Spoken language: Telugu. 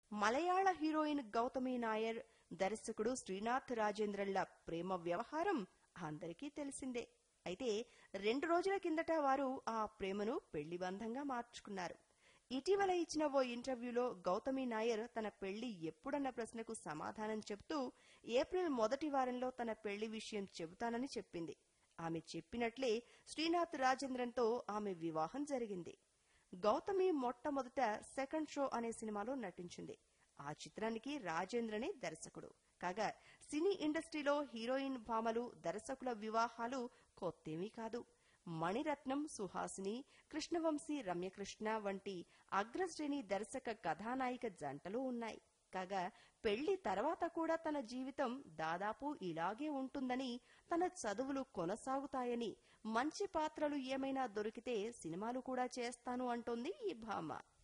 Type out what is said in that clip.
మలయాళ హీరోయిన్ గౌతమి నాయర్ దర్శకుడు శ్రీనాథ్ రాజేంద్రన్ల ప్రేమ వ్యవహారం అందరికీ తెలిసిందే అయితే రెండు రోజుల కిందట వారు ఆ ప్రేమను పెళ్లి బంధంగా మార్చుకున్నారు ఇటీవల ఇచ్చిన ఓ ఇంటర్వ్యూలో గౌతమి నాయర్ తన పెళ్లి ఎప్పుడన్న ప్రశ్నకు సమాధానం చెబుతూ ఏప్రిల్ మొదటి వారంలో తన పెళ్లి విషయం చెబుతానని చెప్పింది ఆమె చెప్పినట్లే శ్రీనాథ్ రాజేంద్రన్తో ఆమె వివాహం జరిగింది గౌతమి మొట్టమొదట సెకండ్ షో అనే సినిమాలో నటించింది ఆ చిత్రానికి రాజేంద్రనే దర్శకుడు కాగా సినీ ఇండస్ట్రీలో హీరోయిన్ భామలు దర్శకుల వివాహాలు కొత్తేమీ కాదు మణిరత్నం సుహాసిని కృష్ణవంశీ రమ్యకృష్ణ వంటి అగ్రశ్రేణి దర్శక కథానాయిక జంటలు ఉన్నాయి కాగా పెళ్లి తర్వాత కూడా తన జీవితం దాదాపు ఇలాగే ఉంటుందని తన చదువులు కొనసాగుతాయని మంచి పాత్రలు ఏమైనా దొరికితే సినిమాలు కూడా చేస్తాను అంటోంది ఈ భామ